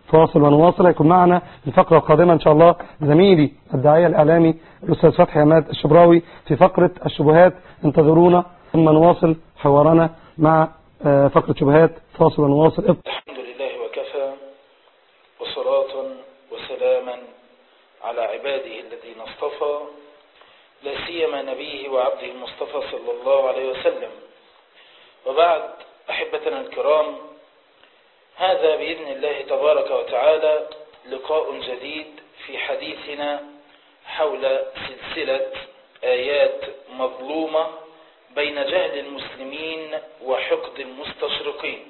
فواصل ونواصل هيكون معنا الفقرة القادمة إن شاء الله زميلي الداعية الإعلامي الأستاذ فتحي عماد الشبراوي في فقرة الشبهات انتظرونا ثم نواصل حوارنا مع آه، فقرة شبهات فاصل ونواصل الحمد لله وكفى وصلاة وسلاما على عباده الذين اصطفى لا سيما نبيه وعبده المصطفى صلى الله عليه وسلم وبعد أحبتنا الكرام هذا بإذن الله تبارك وتعالى لقاء جديد في حديثنا حول سلسلة آيات مظلومة بين جهل المسلمين وحقد المستشرقين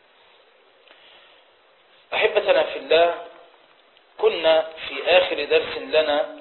أحبتنا في الله كنا في آخر درس لنا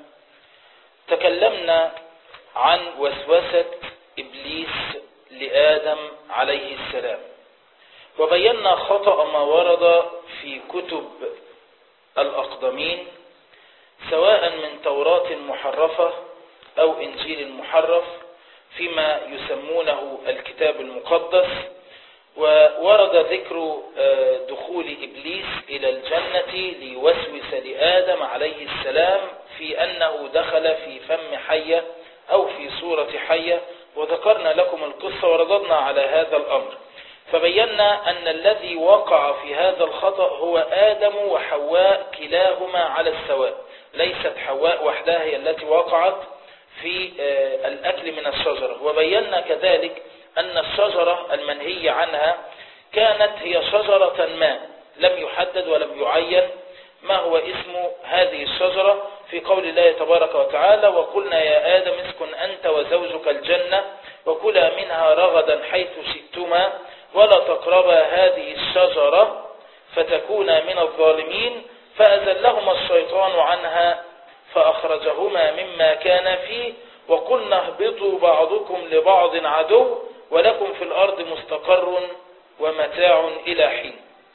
تكلمنا عن وسوسة إبليس لآدم عليه السلام وبينا خطأ ما ورد في كتب الأقدمين سواء من توراة محرفة أو إنجيل محرف فيما يسمونه الكتاب المقدس وورد ذكر دخول إبليس إلى الجنة ليوسوس لآدم عليه السلام في أنه دخل في فم حية أو في صورة حية وذكرنا لكم القصة ورددنا على هذا الأمر فبينا أن الذي وقع في هذا الخطأ هو آدم وحواء كلاهما على السواء ليست حواء وحدها هي التي وقعت في الأكل من الشجرة وبينا كذلك أن الشجرة المنهي عنها كانت هي شجرة ما لم يحدد ولم يعين ما هو اسم هذه الشجرة في قول الله تبارك وتعالى وقلنا يا آدم اسكن أنت وزوجك الجنة وكلا منها رغدا حيث شئتما ولا تقربا هذه الشجرة فتكونا من الظالمين فأزلهما الشيطان عنها فأخرجهما مما كان فيه وقلنا اهبطوا بعضكم لبعض عدو ولكم في الأرض مستقر ومتاع إلى حين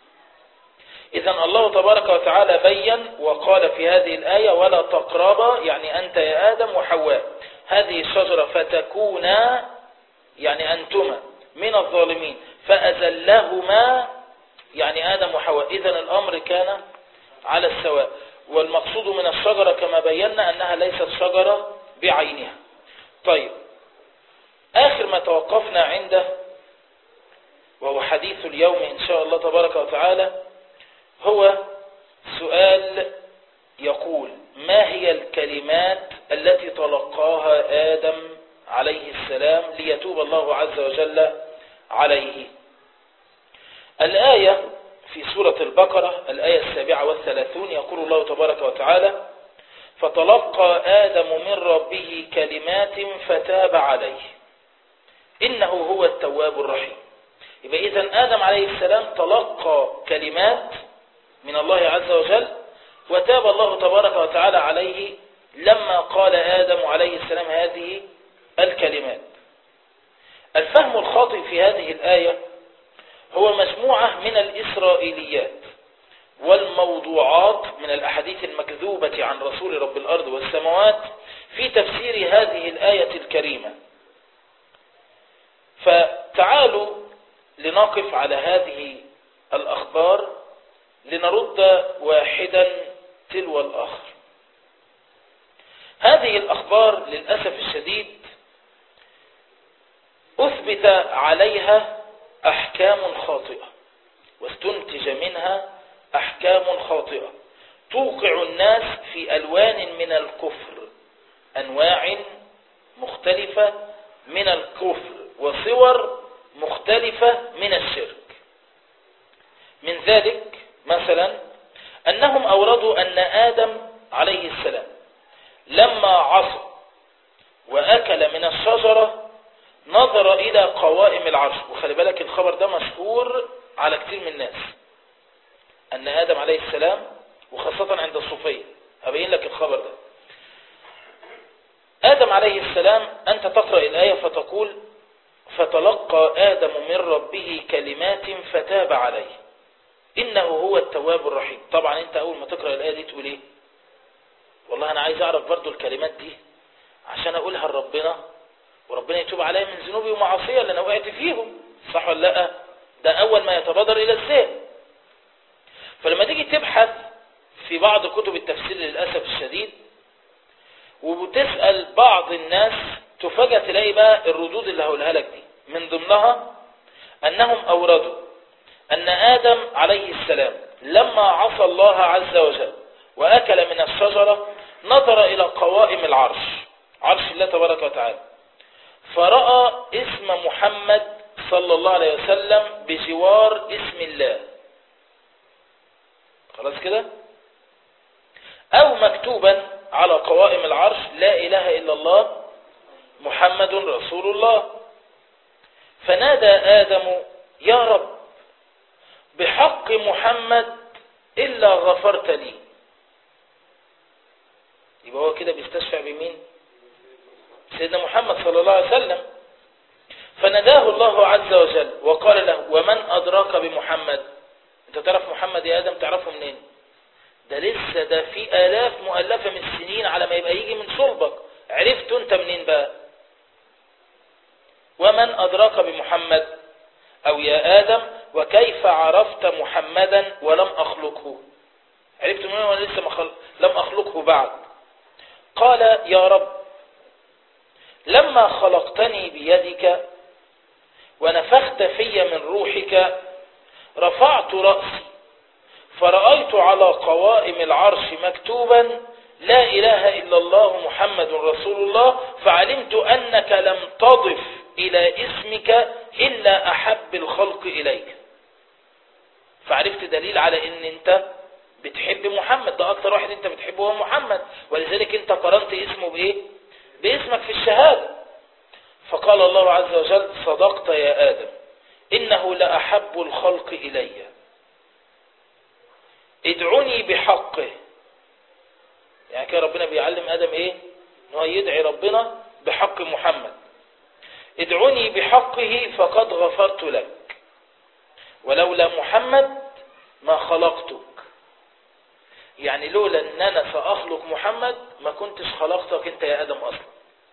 إذا الله تبارك وتعالى بين وقال في هذه الآية ولا تقربا يعني أنت يا آدم وحواء هذه الشجرة فتكونا يعني أنتما من الظالمين فأزلهما يعني آدم وحواء إذا الأمر كان على السواء والمقصود من الشجرة كما بينا أنها ليست شجرة بعينها طيب آخر ما توقفنا عنده وهو حديث اليوم إن شاء الله تبارك وتعالى هو سؤال يقول ما هي الكلمات التي تلقاها آدم عليه السلام ليتوب الله عز وجل عليه الآية في سورة البقرة الآية السابعة والثلاثون يقول الله تبارك وتعالى فتلقى آدم من ربه كلمات فتاب عليه إنه هو التواب الرحيم يبقى إذا آدم عليه السلام تلقى كلمات من الله عز وجل وتاب الله تبارك وتعالى عليه لما قال آدم عليه السلام هذه الكلمات الفهم الخاطئ في هذه الآية هو مجموعة من الإسرائيليات والموضوعات من الأحاديث المكذوبة عن رسول رب الأرض والسماوات في تفسير هذه الآية الكريمة فتعالوا لنقف على هذه الأخبار لنرد واحدا تلو الآخر هذه الأخبار للأسف الشديد أثبت عليها أحكام خاطئة واستنتج منها أحكام خاطئة توقع الناس في ألوان من الكفر أنواع مختلفة من الكفر وصور مختلفة من الشرك من ذلك مثلا أنهم أوردوا أن آدم عليه السلام لما عصى وأكل من الشجرة نظر إلى قوائم العرش وخلي بالك الخبر ده مشهور على كثير من الناس أن آدم عليه السلام وخاصة عند الصوفية هبين لك الخبر ده آدم عليه السلام أنت تقرأ الآية فتقول فتلقى آدم من ربه كلمات فتاب عليه إنه هو التواب الرحيم طبعا أنت أول ما تقرأ الآية دي تقول إيه والله أنا عايز أعرف برضو الكلمات دي عشان أقولها لربنا وربنا يتوب علي من ذنوبي ومعاصية اللي أنا وقعت فيهم صح ولا لا ده أول ما يتبادر إلى الذهن فلما تيجي تبحث في بعض كتب التفسير للأسف الشديد وبتسأل بعض الناس تفاجأ تلاقي بقى الردود اللي هقولها لك دي من ضمنها أنهم أوردوا أن آدم عليه السلام لما عصى الله عز وجل وأكل من الشجرة نظر إلى قوائم العرش عرش الله تبارك وتعالى فرأى اسم محمد صلى الله عليه وسلم بجوار اسم الله خلاص كده أو مكتوبا على قوائم العرش لا إله إلا الله محمد رسول الله فنادى آدم يا رب بحق محمد إلا غفرت لي يبقى هو كده بيستشفع بمين سيدنا محمد صلى الله عليه وسلم فناداه الله عز وجل وقال له ومن أدراك بمحمد انت تعرف محمد يا آدم تعرفه منين ده لسه ده في آلاف مؤلفة من السنين على ما يبقى يجي من صلبك عرفته انت منين بقى ومن أدراك بمحمد أو يا آدم وكيف عرفت محمدا ولم أخلقه عرفت منين ولا لسه مخل... لم أخلقه بعد قال يا رب لما خلقتني بيدك ونفخت في من روحك رفعت رأسي فرأيت على قوائم العرش مكتوبا لا إله إلا الله محمد رسول الله فعلمت أنك لم تضف إلى اسمك إلا أحب الخلق إليك فعرفت دليل على أن أنت بتحب محمد ده أكتر واحد أنت بتحبه هو محمد ولذلك أنت قرنت اسمه بإيه باسمك في الشهادة فقال الله عز وجل صدقت يا آدم إنه لأحب الخلق إلي ادعوني بحقه يعني كده ربنا بيعلم آدم إيه إن هو يدعي ربنا بحق محمد ادعوني بحقه فقد غفرت لك ولولا محمد ما خلقتك يعني لولا ان انا ساخلق محمد ما كنتش خلقتك انت يا ادم اصلا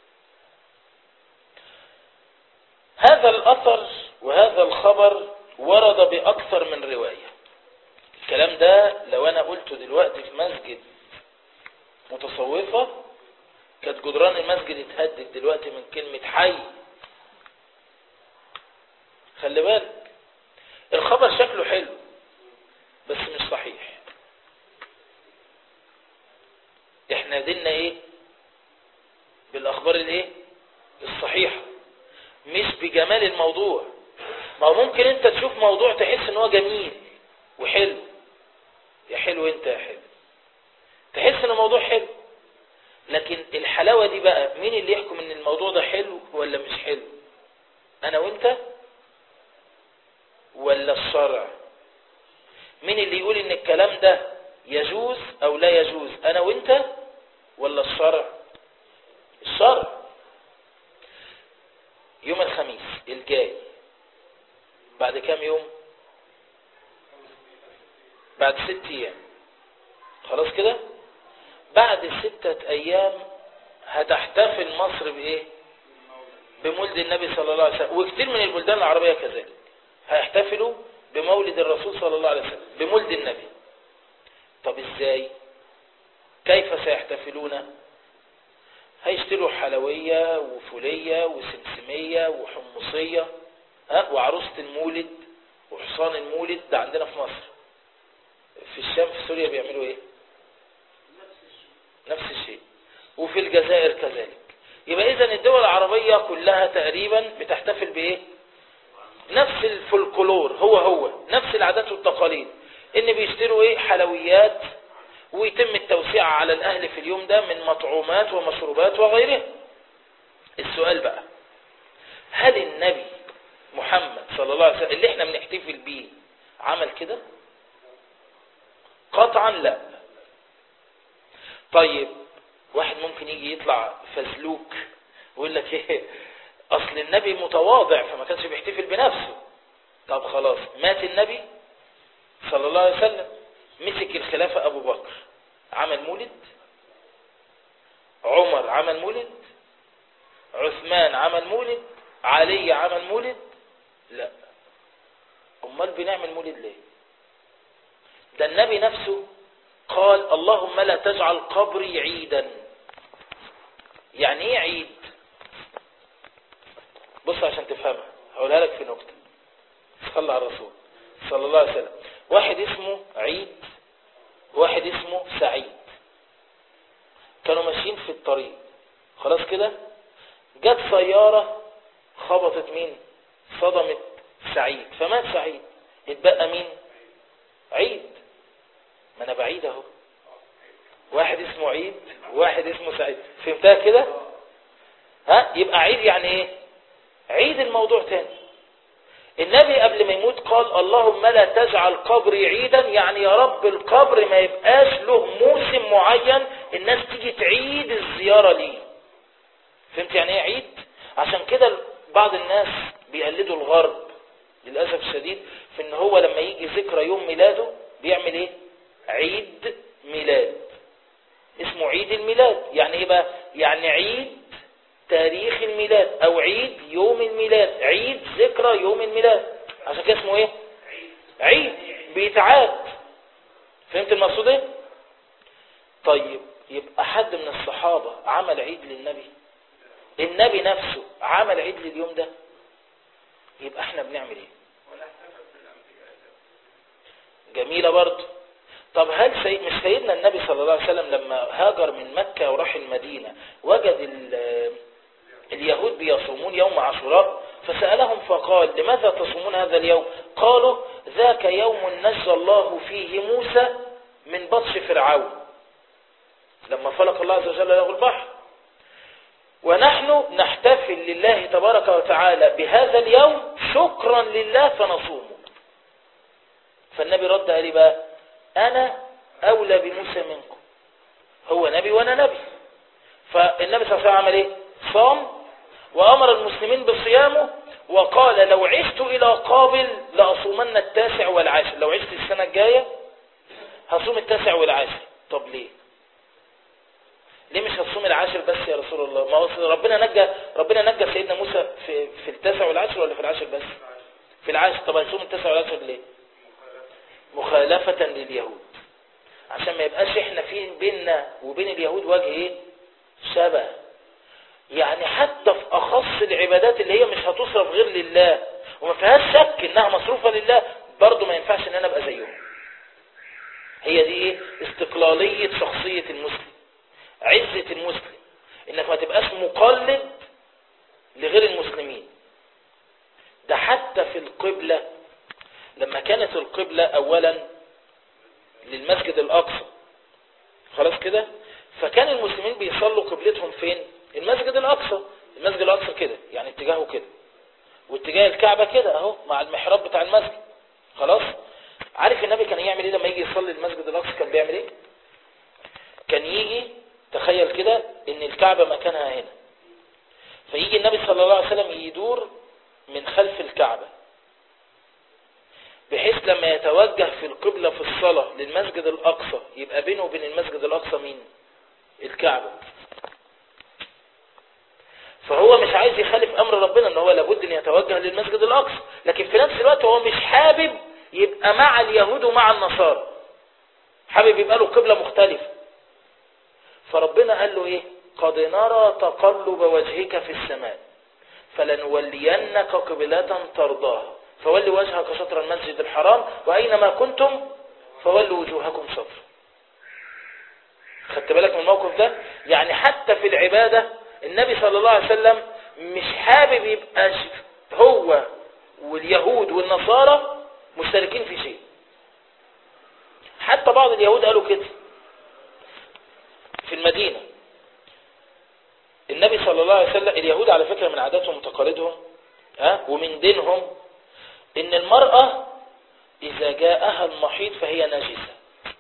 هذا الاثر وهذا الخبر ورد باكثر من رواية الكلام ده لو انا قلته دلوقتي في مسجد متصوفة كانت جدران المسجد اتهدد دلوقتي من كلمة حي خلي بالك الخبر شكله حلو بس مش صحيح احنا ديننا ايه بالاخبار الايه الصحيحة مش بجمال الموضوع ما هو ممكن انت تشوف موضوع تحس ان هو جميل وحلو يا حلو انت يا حلو تحس ان الموضوع حلو لكن الحلاوة دي بقى مين اللي يحكم ان الموضوع ده حلو ولا مش حلو انا وانت ولا الشرع مين اللي يقول ان الكلام ده يجوز او لا يجوز انا وانت ولا الشرع الشرع يوم الخميس الجاي بعد كام يوم بعد ست ايام خلاص كده بعد ستة ايام هتحتفل مصر بايه بمولد النبي صلى الله عليه وسلم وكثير من البلدان العربية كذلك هيحتفلوا بمولد الرسول صلى الله عليه وسلم بمولد النبي طب ازاي كيف سيحتفلون هيشتروا حلوية وفولية وسمسمية وحمصية ها وعروسة المولد وحصان المولد ده عندنا في مصر في الشام في سوريا بيعملوا ايه نفس الشيء وفي الجزائر كذلك يبقى اذا الدول العربية كلها تقريبا بتحتفل بايه نفس الفولكلور هو هو نفس العادات والتقاليد ان بيشتروا ايه حلويات ويتم التوسيع على الاهل في اليوم ده من مطعومات ومشروبات وغيرها السؤال بقى هل النبي محمد صلى الله عليه وسلم اللي احنا بنحتفل بيه عمل كده قطعا لا طيب واحد ممكن يجي يطلع فزلوك ويقول لك ايه اصل النبي متواضع فما كانش بيحتفل بنفسه طب خلاص مات النبي صلى الله عليه وسلم مسك الخلافة ابو بكر عمل مولد عمر عمل مولد عثمان عمل مولد علي عمل مولد لا امال بنعمل مولد ليه ده النبي نفسه قال اللهم لا تجعل قبري عيدا يعني ايه عيد بص عشان تفهمها هقولها لك في نكتة صلى على الرسول صلى الله عليه وسلم واحد اسمه عيد واحد اسمه سعيد كانوا ماشيين في الطريق خلاص كده جت سيارة خبطت مين صدمت سعيد فمات سعيد اتبقى مين عيد ما انا بعيد اهو واحد اسمه عيد وواحد اسمه سعيد فهمتها كده ها يبقى عيد يعني ايه عيد الموضوع تاني النبي قبل ما يموت قال اللهم لا تجعل قبري عيدا يعني يا رب القبر ما يبقاش له موسم معين الناس تيجي تعيد الزيارة ليه فهمت يعني ايه عيد عشان كده بعض الناس بيقلدوا الغرب للأسف الشديد في ان هو لما يجي ذكرى يوم ميلاده بيعمل ايه عيد ميلاد اسمه عيد الميلاد يعني ايه بقى يعني عيد تاريخ الميلاد او عيد يوم الميلاد عيد ذكرى يوم الميلاد عشان كده اسمه ايه عيد بيتعاد فهمت المقصود ايه طيب يبقى حد من الصحابة عمل عيد للنبي النبي نفسه عمل عيد لليوم ده يبقى احنا بنعمل ايه جميلة برضه طب هل سي... مش سيدنا النبي صلى الله عليه وسلم لما هاجر من مكة وراح المدينة وجد ال... اليهود بيصومون يوم عاشوراء فسألهم فقال لماذا تصومون هذا اليوم قالوا ذاك يوم نجى الله فيه موسى من بطش فرعون لما فلق الله عز وجل له البحر ونحن نحتفل لله تبارك وتعالى بهذا اليوم شكرا لله فنصومه فالنبي رد قال بقى أنا أولى بموسى منكم هو نبي وأنا نبي فالنبي صلى الله عليه وسلم عمل إيه صام وأمر المسلمين بصيامه وقال لو عشت إلى قابل لأصومن التاسع والعاشر لو عشت السنة الجاية هصوم التاسع والعاشر طب ليه ليه مش هتصوم العاشر بس يا رسول الله ما هو ربنا نجى ربنا نجى سيدنا موسى في في التاسع والعاشر ولا في العاشر بس في العاشر طب هيصوم التاسع والعاشر ليه مخالفة لليهود عشان ما يبقاش احنا في بيننا وبين اليهود وجه ايه شبه يعني حتى في اخص العبادات اللي هي مش هتصرف غير لله وما فيهاش شك انها مصروفة لله برضه ما ينفعش ان انا ابقى زيهم هي دي ايه استقلالية شخصية المسلم عزة المسلم انك ما تبقاش مقلد لغير المسلمين ده حتى في القبلة لما كانت القبلة اولا للمسجد الاقصى خلاص كده فكان المسلمين بيصلوا قبلتهم فين المسجد الاقصى المسجد الاقصى كده يعني اتجاهه كده واتجاه الكعبة كده اهو مع المحراب بتاع المسجد خلاص عارف النبي كان يعمل ايه لما يجي يصلي المسجد الاقصى كان بيعمل ايه كان يجي تخيل كده ان الكعبة مكانها هنا فيجي النبي صلى الله عليه وسلم يدور من خلف الكعبة بحيث لما يتوجه في القبلة في الصلاة للمسجد الأقصى يبقى بينه وبين المسجد الأقصى مين الكعبة فهو مش عايز يخالف أمر ربنا ان هو لابد ان يتوجه للمسجد الأقصى لكن في نفس الوقت هو مش حابب يبقى مع اليهود ومع النصارى حابب يبقى له قبلة مختلفة فربنا قال له ايه قد نرى تقلب وجهك في السماء فلنولينك قبلة ترضاها فول وجهك شطر المسجد الحرام وأينما كنتم فولوا وجوهكم شطر خدت بالك من الموقف ده يعني حتى في العبادة النبي صلى الله عليه وسلم مش حابب يبقى هو واليهود والنصارى مشتركين في شيء حتى بعض اليهود قالوا كده في المدينة النبي صلى الله عليه وسلم اليهود على فكرة من عاداتهم وتقاليدهم ها ومن دينهم ان المرأة اذا جاءها المحيط فهي نجسة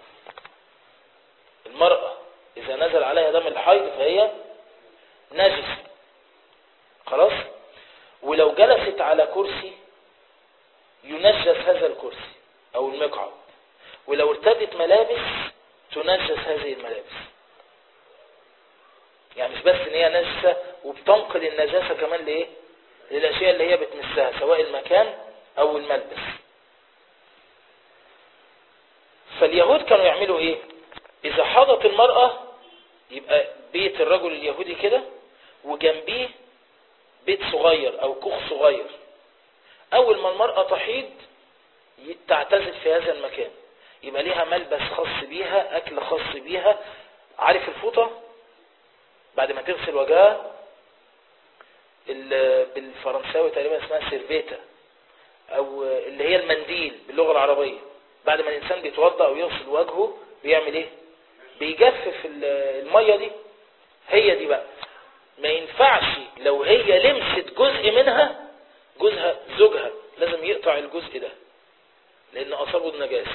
المرأة اذا نزل عليها دم الحيض فهي نجسة خلاص ولو جلست على كرسي ينجس هذا الكرسي او المقعد ولو ارتدت ملابس تنجس هذه الملابس يعني مش بس ان هي نجسة وبتنقل النجاسة كمان لايه للاشياء اللي هي بتمسها سواء المكان او الملبس فاليهود كانوا يعملوا ايه اذا حاضت المرأة يبقى بيت الرجل اليهودي كده وجنبيه بيت صغير او كوخ صغير اول ما المرأة تحيض ي- تعتزل في هذا المكان يبقى ليها ملبس خاص بيها اكل خاص بيها عارف الفوطة بعد ما تغسل وجهها ال- بالفرنساوي تقريبا اسمها سيرفيتا او اللي هي المنديل باللغة العربية بعد ما الانسان بيتوضا او يغسل وجهه بيعمل ايه بيجفف ال- المية دي هي دي بقى ما ينفعش لو هي لمست جزء منها جوزها زوجها لازم يقطع الجزء ده لان اصابه النجاسة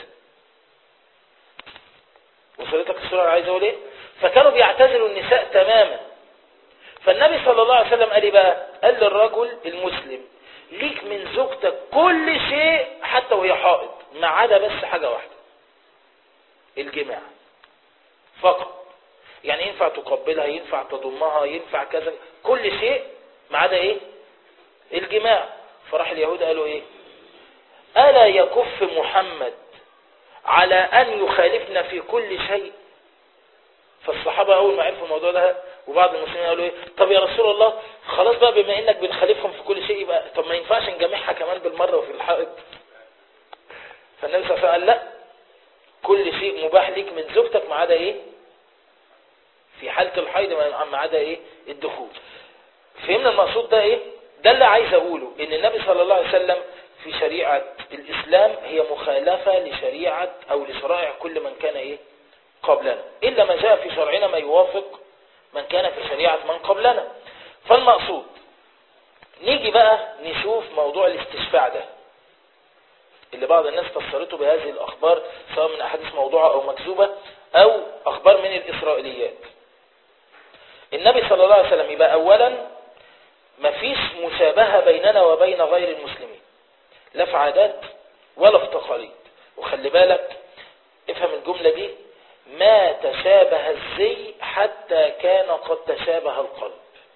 وصلتك الصورة اللي عايز اقول ايه فكانوا بيعتزلوا النساء تماما فالنبي صلى الله عليه وسلم قال ايه بقى قال للرجل المسلم ليك من زوجتك كل شيء حتى وهي حائض ما عدا بس حاجة واحدة الجماع فقط يعني ينفع تقبلها ينفع تضمها ينفع كذا كل شيء ما عدا ايه الجماع فراح اليهود قالوا ايه ألا يكف محمد على أن يخالفنا في كل شيء فالصحابة أول ما عرفوا الموضوع ده وبعض المسلمين قالوا إيه طب يا رسول الله خلاص بقى بما إنك بنخالفهم في كل شيء يبقى طب ما ينفعش نجمعها كمان بالمرة وفي الحائط فالنبي صلى الله عليه وسلم قال لا كل شيء مباح ليك من زوجتك ما عدا إيه في حالة الحيض ما عدا إيه الدخول فهمنا المقصود ده إيه ده اللي عايز أقوله إن النبي صلى الله عليه وسلم في شريعة الإسلام هي مخالفة لشريعة أو لشرائع كل من كان إيه قبلنا إلا ما جاء في شرعنا ما يوافق من كان في شريعة من قبلنا فالمقصود نيجي بقى نشوف موضوع الاستشفاع ده اللي بعض الناس فسرته بهذه الأخبار سواء من أحاديث موضوعة أو مكذوبة أو أخبار من الإسرائيليات النبي صلى الله عليه وسلم يبقى أولا مفيش مشابهة بيننا وبين غير المسلمين لا في عادات ولا في تقاليد وخلي بالك افهم الجملة دي ما تشابه الزي حتى كان قد تشابه القلب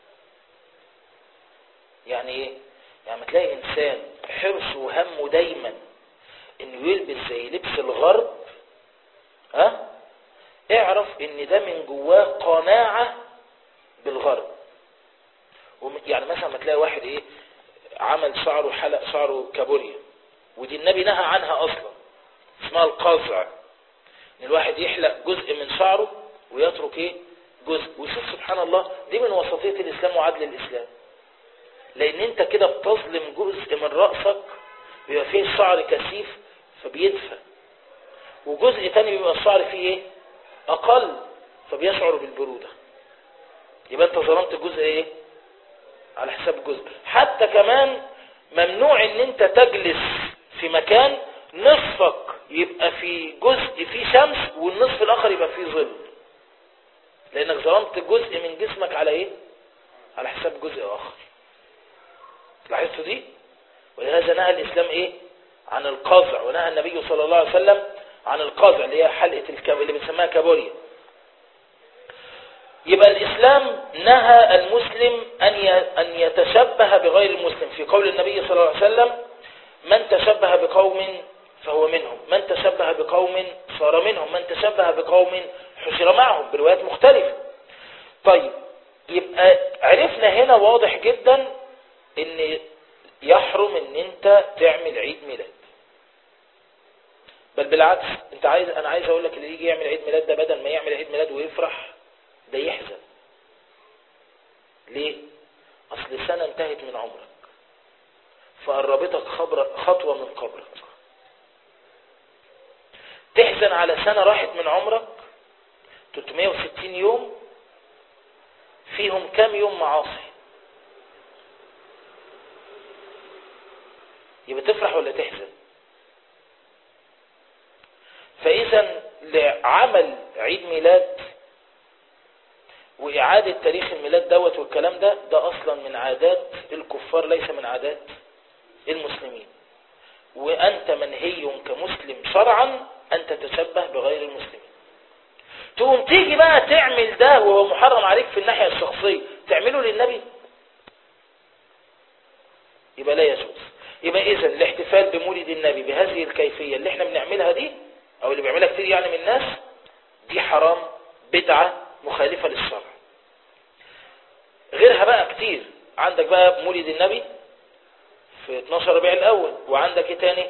يعني ايه يعني تلاقي انسان حرصه وهمه دايما انه يلبس زي لبس الغرب ها اعرف ان ده من جواه قناعة بالغرب يعني مثلا ما تلاقي واحد ايه عمل شعره حلق شعره كابوريا ودي النبي نهى عنها اصلا اسمها القزع ان الواحد يحلق جزء من شعره ويترك ايه جزء وشوف سبحان الله دي من وسطية الاسلام وعدل الاسلام لان انت كده بتظلم جزء من رأسك بيبقى فيه الشعر كثيف فبيدفى وجزء تاني بيبقى الشعر فيه ايه اقل فبيشعر بالبرودة يبقى انت ظلمت جزء ايه على حساب جزء حتى كمان ممنوع ان انت تجلس في مكان نصفك يبقى في جزء فيه شمس والنصف الاخر يبقى فيه ظل لانك ظلمت جزء من جسمك على ايه على حساب جزء اخر لاحظتوا دي ولهذا نهى الاسلام ايه عن القزع ونهى النبي صلى الله عليه وسلم عن القزع اللي هي حلقة الكب... اللي بنسميها كابوريا يبقى الإسلام نهى المسلم أن أن يتشبه بغير المسلم في قول النبي صلى الله عليه وسلم من تشبه بقوم فهو منهم من تشبه بقوم صار منهم من تشبه بقوم حشر معهم بروايات مختلفة طيب يبقى عرفنا هنا واضح جدا ان يحرم ان انت تعمل عيد ميلاد بل بالعكس انت عايز انا عايز اقول لك اللي يجي يعمل عيد ميلاد ده بدل ما يعمل عيد ميلاد ويفرح ده يحزن ليه اصل سنة انتهت من عمرك فقربتك خبر خطوة من قبرك تحزن على سنة راحت من عمرك 360 يوم فيهم كام يوم معاصي يبقى تفرح ولا تحزن فإذا لعمل عيد ميلاد وإعادة تاريخ الميلاد دوت والكلام ده ده أصلا من عادات الكفار ليس من عادات المسلمين وأنت منهي كمسلم شرعا أن تتشبه بغير المسلمين تقوم تيجي بقى تعمل ده وهو محرم عليك في الناحية الشخصية تعمله للنبي يبقى لا يجوز يبقى إذا الاحتفال بمولد النبي بهذه الكيفية اللي احنا بنعملها دي او اللي بيعملها كتير يعني من الناس دي حرام بدعة مخالفة للشرع غيرها بقى كتير عندك بقى مولد النبي في 12 ربيع الاول وعندك ايه تاني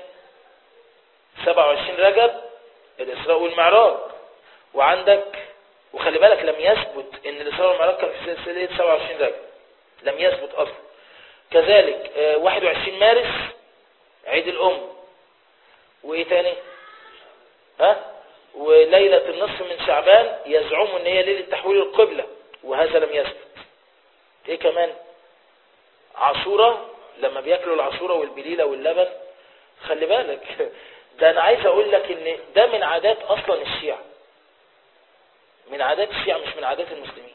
27 رجب الاسراء والمعراج وعندك وخلي بالك لم يثبت ان الاسراء والمعراج كان في سلسله 27 رجب لم يثبت اصلا كذلك 21 مارس عيد الام وايه تاني ها وليلة النصف من شعبان يزعموا ان هي ليلة تحويل القبلة وهذا لم يثبت ايه كمان عاشورة لما بياكلوا العاشورة والبليلة واللبن خلي بالك ده انا عايز اقول لك ان ده من عادات اصلا الشيعة من عادات الشيعة مش من عادات المسلمين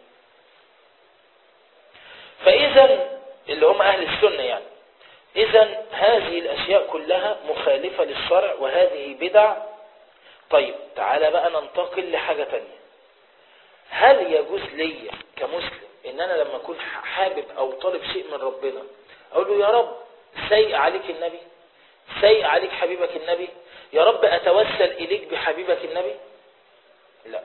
فاذا اللي هم اهل السنة يعني اذا هذه الاشياء كلها مخالفة للشرع وهذه بدع طيب تعالى بقى ننتقل لحاجة تانية هل يجوز لي كمسلم ان انا لما اكون حابب او طالب شيء من ربنا اقول له يا رب سيء عليك النبي سيء عليك حبيبك النبي يا رب اتوسل اليك بحبيبك النبي لا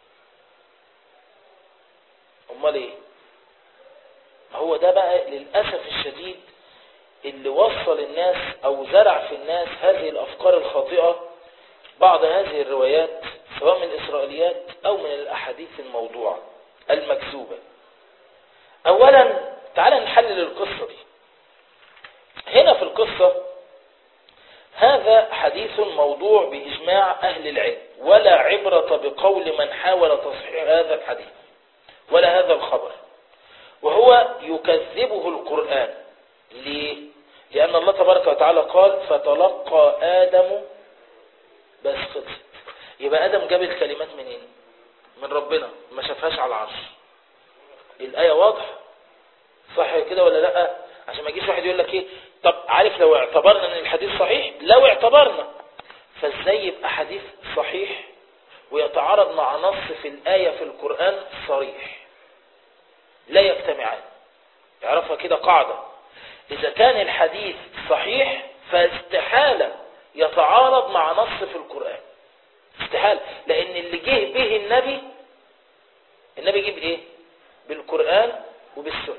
امال ايه ما هو ده بقى للأسف الشديد اللي وصل الناس او زرع في الناس هذه الافكار الخاطئة بعض هذه الروايات سواء من الإسرائيليات أو من الأحاديث الموضوعة المكذوبة أولا تعال نحلل القصة دي هنا في القصة هذا حديث موضوع بإجماع أهل العلم ولا عبرة بقول من حاول تصحيح هذا الحديث ولا هذا الخبر وهو يكذبه القرآن ليه؟ لأن الله تبارك وتعالى قال فتلقى آدم بس خلصت يبقى ادم جاب الكلمات منين من ربنا ما شافهاش على العرش الايه واضحه صح كده ولا لا عشان ما يجيش واحد يقول لك ايه طب عارف لو اعتبرنا ان الحديث صحيح لو اعتبرنا فازاي يبقى حديث صحيح ويتعارض مع نص في الايه في القران صريح لا يجتمعان يعرفها كده قاعده اذا كان الحديث صحيح فاستحاله يتعارض مع نص في القرآن استحال لأن اللي جه به النبي النبي جه بإيه بالقرآن وبالسنة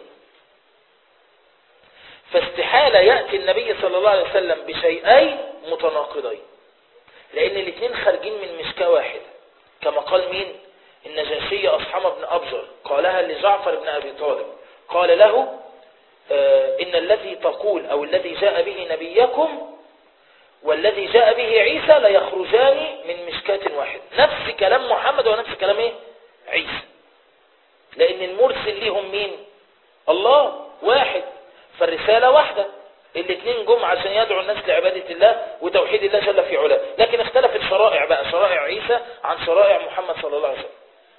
فاستحالة يأتي النبي صلى الله عليه وسلم بشيئين متناقضين لأن الاثنين خارجين من مشكاة واحدة كما قال مين النجاشي أصحام بن أبجر قالها لجعفر بن أبي طالب قال له آه إن الذي تقول أو الذي جاء به نبيكم والذي جاء به عيسى ليخرجان من مشكاة واحد نفس كلام محمد ونفس كلام ايه عيسى لان المرسل ليهم مين الله واحد فالرسالة واحدة الاثنين جم عشان يدعوا الناس لعبادة الله وتوحيد الله جل في علاه لكن اختلفت شرائع بقى شرائع عيسى عن شرائع محمد صلى الله عليه وسلم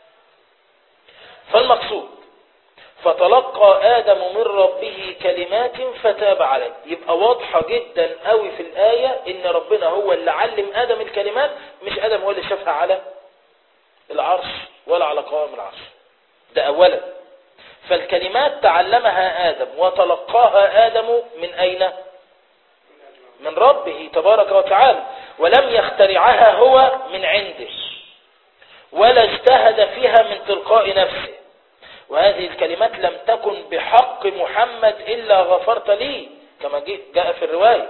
فالمقصود فتلقى آدم من ربه كلمات فتاب عليه يبقى واضحة جدا قوي في الآية ان ربنا هو اللي علم آدم الكلمات مش آدم هو اللي شافها على العرش ولا على قوام العرش ده أولا فالكلمات تعلمها آدم وتلقاها آدم من أين من ربه تبارك وتعالى ولم يخترعها هو من عنده ولا اجتهد فيها من تلقاء نفسه وهذه الكلمات لم تكن بحق محمد إلا غفرت لي كما جاء في الرواية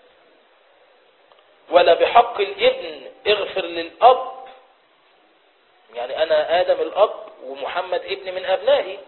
ولا بحق الابن اغفر للأب يعني أنا آدم الأب ومحمد ابن من أبنائي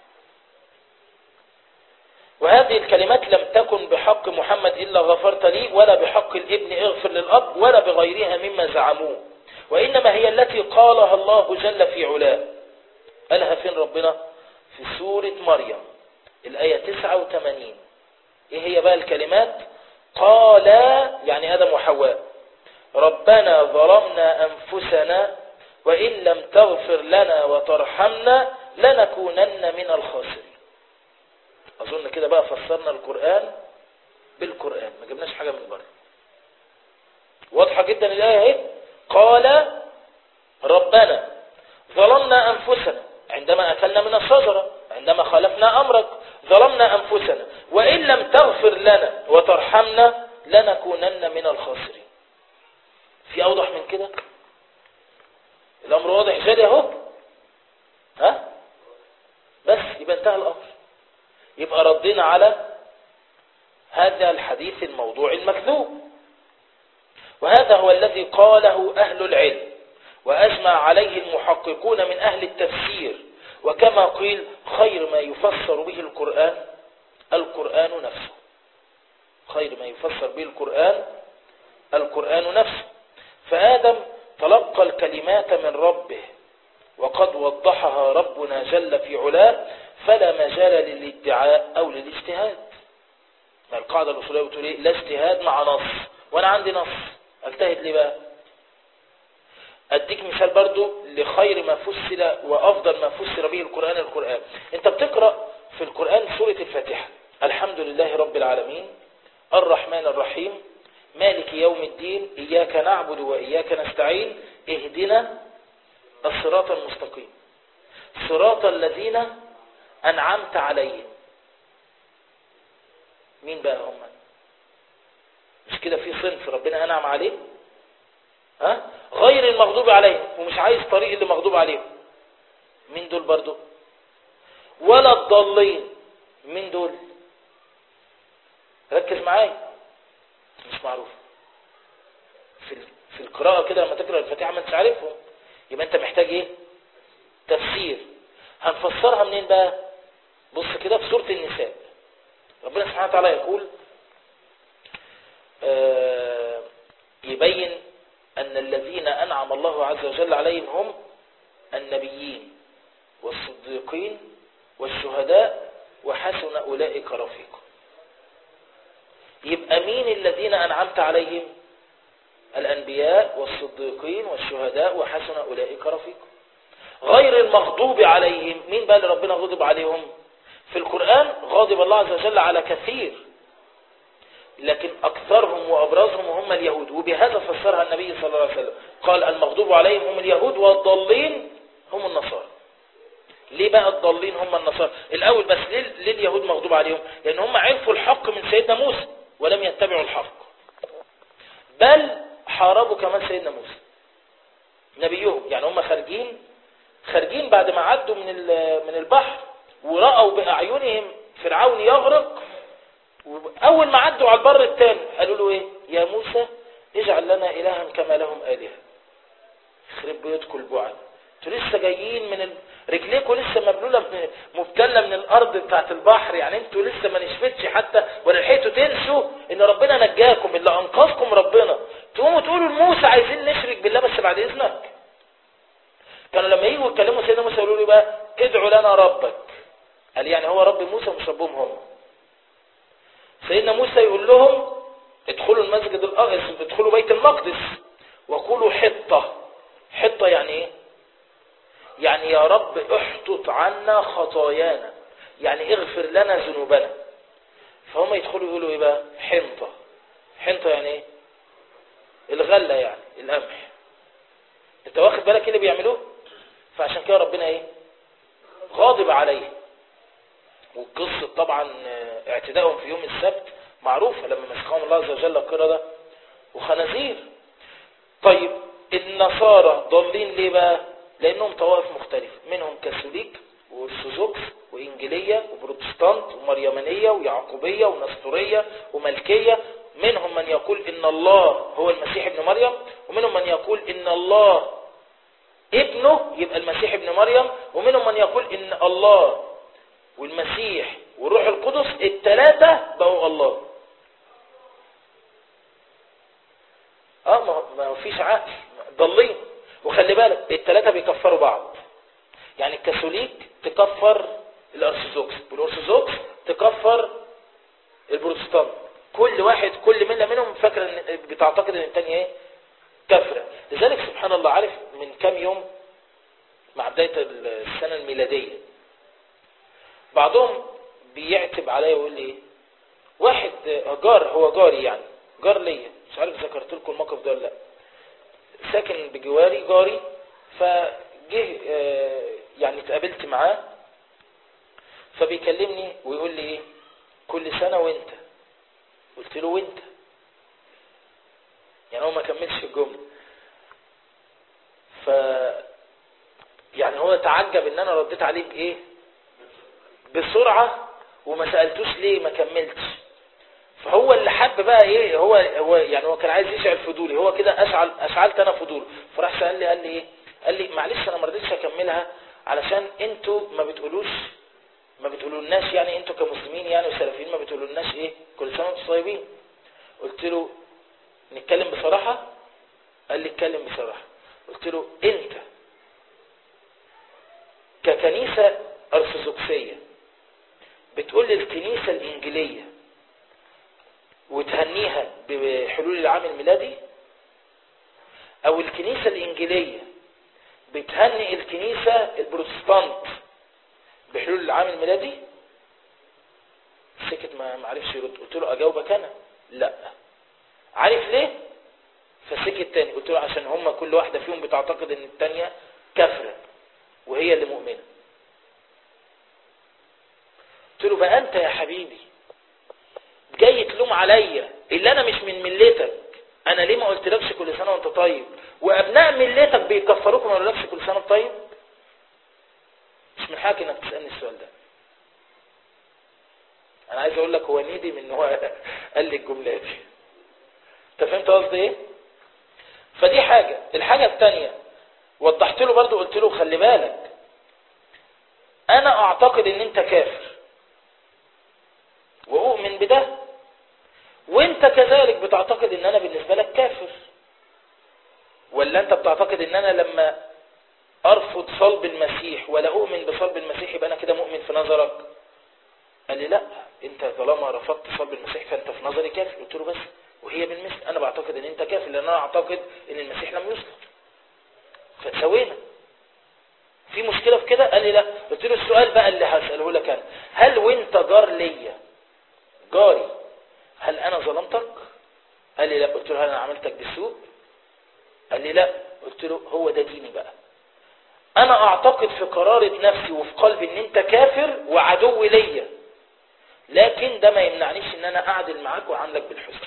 وهذه الكلمات لم تكن بحق محمد إلا غفرت لي ولا بحق الابن اغفر للأب ولا بغيرها مما زعموه وإنما هي التي قالها الله جل في علاه قالها فين ربنا في سورة مريم الآية 89 ايه هي بقى الكلمات قالا يعني آدم وحواء ربنا ظلمنا أنفسنا وإن لم تغفر لنا وترحمنا لنكونن من الخاسرين أظن كده بقى فسرنا القرآن بالقرآن ما جبناش حاجة من بره واضحة جدا الآية اهي قال ربنا ظلمنا أنفسنا عندما أكلنا من الشجرة عندما خالفنا أمرك ظلمنا أنفسنا وإن لم تغفر لنا وترحمنا لنكونن من الخاسرين في اوضح من كده الامر واضح جدي اهو ها بس يبقى انتهى الامر يبقى ردينا على هذا الحديث الموضوع المكذوب وهذا هو الذي قاله أهل العلم وأجمع عليه المحققون من أهل التفسير وكما قيل خير ما يفسر به القرآن القرآن نفسه خير ما يفسر به القرآن القرآن نفسه فآدم تلقى الكلمات من ربه وقد وضحها ربنا جل في علاه فلا مجال للادعاء أو للاجتهاد ما القاعدة الأصولية بتقول إيه لا اجتهاد مع نص وأنا عندي نص اجتهد ليه بقى أديك مثال برضو لخير ما فسر وأفضل ما فسر به القرآن القرآن أنت بتقرأ في القرآن سورة الفاتحة الحمد لله رب العالمين الرحمن الرحيم مالك يوم الدين إياك نعبد وإياك نستعين اهدنا الصراط المستقيم صراط الذين أنعمت عليهم مين بقى هم مش كده في صنف ربنا أنعم عليه ها غير المغضوب عليهم ومش عايز طريق اللي مغضوب عليهم مين دول برضو ولا الضالين مين دول ركز معايا مش معروف في في القراءة كده لما تقرأ الفاتحة ما انتش عارفهم يبقى انت محتاج ايه تفسير هنفسرها منين بقى بص كده في سورة النساء ربنا سبحانه وتعالى يقول آه يبين أن الذين أنعم الله عز وجل عليهم هم النبيين والصديقين والشهداء وحسن أولئك رفيقا يبقى مين الذين أنعمت عليهم الأنبياء والصديقين والشهداء وحسن أولئك رفيقا غير المغضوب عليهم مين بقى اللي ربنا غضب عليهم في القرآن غاضب الله عز وجل على كثير لكن أكثرهم وأبرزهم هم اليهود وبهذا فسرها النبي صلى الله عليه وسلم قال المغضوب عليهم هم اليهود والضالين هم النصارى ليه بقى الضالين هم النصارى الأول بس ليه, ليه اليهود مغضوب عليهم لأن هم عرفوا الحق من سيدنا موسى ولم يتبعوا الحق بل حاربوا كمان سيدنا موسى نبيهم يعني هم خارجين خارجين بعد ما عدوا من من البحر ورأوا بأعينهم فرعون يغرق أول ما عدوا على البر الثاني قالوا له إيه يا موسى اجعل لنا إلها كما لهم آلهة يخرب بيوتكم البعد انتوا لسه جايين من ال... رجليكم لسه مبلوله من... مبتله من الارض بتاعت البحر يعني انتوا لسه ما نشفتش حتى ولا لحقتوا تنسوا ان ربنا نجاكم اللي انقذكم ربنا تقوموا تقولوا لموسى عايزين نشرك بالله بس بعد اذنك كانوا لما يجوا يتكلموا سيدنا موسى يقولوا له بقى ادعوا لنا ربك قال يعني هو رب موسى مش ربهم هم سيدنا موسى يقول لهم ادخلوا المسجد الاقصى ادخلوا بيت المقدس وقولوا حطه حطه يعني ايه يعني يا رب احطط عنا خطايانا يعني اغفر لنا ذنوبنا فهم يدخلوا يقولوا ايه بقى حنطة حنطة يعني ايه الغلة يعني القمح انت واخد بالك ايه اللي بيعملوه فعشان كده ربنا ايه غاضب عليه والقصة طبعا اعتدائهم في يوم السبت معروفة لما مسخهم الله عز وجل القردة وخنازير طيب النصارى ضالين ليه بقى لأنهم طوائف مختلفة منهم كاثوليك وارثوذكس وإنجيلية وبروتستانت ومريمانية ويعقوبية ونسطورية وملكية منهم من يقول إن الله هو المسيح ابن مريم ومنهم من يقول إن الله ابنه يبقى المسيح ابن مريم ومنهم من يقول إن الله والمسيح والروح القدس الثلاثة بقوا الله اه ما فيش عقل ضالين وخلي بالك الثلاثة بيكفروا بعض يعني الكاثوليك تكفر الارثوذكس والارثوذكس تكفر البروتستانت كل واحد كل ملة منهم فاكرة ان بتعتقد ان الثانيه ايه كفرة لذلك سبحان الله عارف من كام يوم مع بداية السنة الميلادية بعضهم بيعتب عليا ويقول لي واحد جار هو جاري يعني جار ليا مش عارف ذكرت لكم الموقف ده ولا لا ساكن بجواري جاري فجه يعني اتقابلت معاه فبيكلمني ويقول لي ايه كل سنة وانت قلت له وانت يعني هو ما كملش الجملة ف يعني هو تعجب ان انا رديت عليه بايه بسرعة وما سألتوش ليه ما كملتش فهو اللي حب بقى ايه هو هو يعني هو كان عايز يشعل فضولي هو كده اشعل اشعلت انا فضول فراح سأل لي قال لي ايه قال لي معلش انا ما رضيتش اكملها علشان انتوا ما بتقولوش ما بتقولولناش يعني انتوا كمسلمين يعني وسلفيين ما بتقولولناش ايه كل سنه وانتم طيبين قلت له نتكلم بصراحه قال لي اتكلم بصراحه قلت له انت ككنيسه ارثوذكسيه بتقول للكنيسه الانجيليه وتهنيها بحلول العام الميلادي او الكنيسه الانجيليه بتهنئ الكنيسه البروتستانت بحلول العام الميلادي سكت ما معرفش يرد قلت له اجاوبك انا لا عارف ليه فسكت تاني قلت له عشان هم كل واحده فيهم بتعتقد ان التانية كافره وهي اللي مؤمنه قلت له بقى انت يا حبيبي جاي تلوم عليا اللي انا مش من ملتك انا ليه ما قلتلكش كل سنه وانت طيب وابناء ملتك بيكفروك وما يقولكش كل سنه وانت طيب مش من حقك انك تسالني السؤال ده انا عايز اقول لك هو ندم ان هو قال لي الجمله دي انت فهمت قصدي ايه فدي حاجه الحاجه الثانيه وضحت له برضو قلت له خلي بالك انا اعتقد ان انت كافر واؤمن بده وانت كذلك بتعتقد ان انا بالنسبه لك كافر ولا انت بتعتقد ان انا لما ارفض صلب المسيح ولا اؤمن بصلب المسيح يبقى انا كده مؤمن في نظرك قال لي لا انت طالما رفضت صلب المسيح فانت في نظري كافر قلت له بس وهي بالمثل انا بعتقد ان انت كافر لان انا اعتقد ان المسيح لم يسلم فتسوينا في مشكله في كده قال لي لا قلت له السؤال بقى اللي هساله لك انا هل وانت جار ليا جاري هل انا ظلمتك قال لي لا قلت له هل انا عملتك بالسوء قال لي لا قلت له هو ده ديني بقى انا اعتقد في قرارة نفسي وفي قلبي ان انت كافر وعدو ليا لكن ده ما يمنعنيش ان انا اعدل معاك واعاملك بالحسن